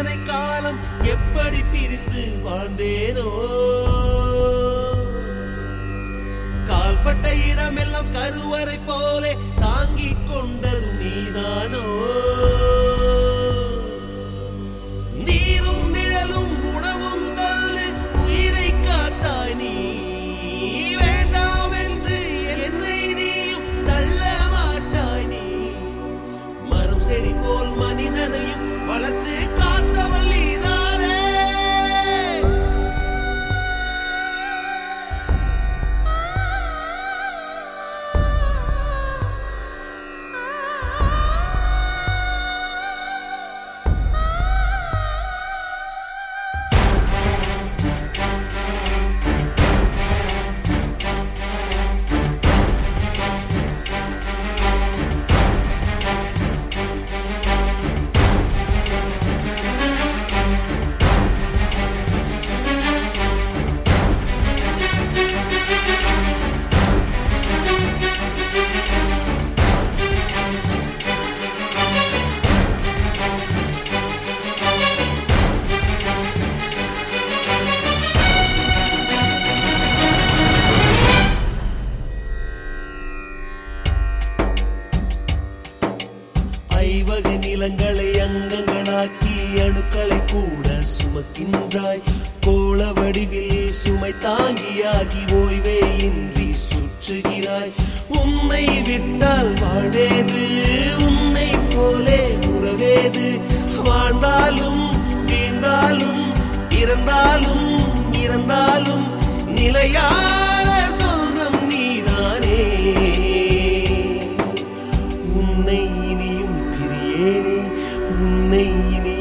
இத்தனை காலம் எப்படி பிரிந்து வாழ்ந்தேனோ கால்பட்ட இடமெல்லாம் கருவறை போலே தாங்கிக் கொண்டது நீதானோ நீரும் நிழலும் உணவும் தள்ளு உயிரை காத்தாய் நீ வேண்டாம் என்று என்னை நீயும் தள்ள மாட்டாய் நீ மரம் செடி போல் மனிதனையும் வளர்த்து காத்தவள் நீதானே ஐவகை நிலங்களை அங்கங்களாக்கி அணுக்களை கூட சுமக்கின்றாய் கோள வடிவில் சுமை தாங்கியாகி ஓய்வே இன்றி சுற்றுகிறாய் உன்னை விட்டால் வாழேது உன்னை போலே உறவேது வாழ்ந்தாலும் வீழ்ந்தாலும் இறந்தாலும் இறந்தாலும் நிலையான சொந்தம் நீதானே உன்னை இனியும் பிரியேனே உன்னை இனி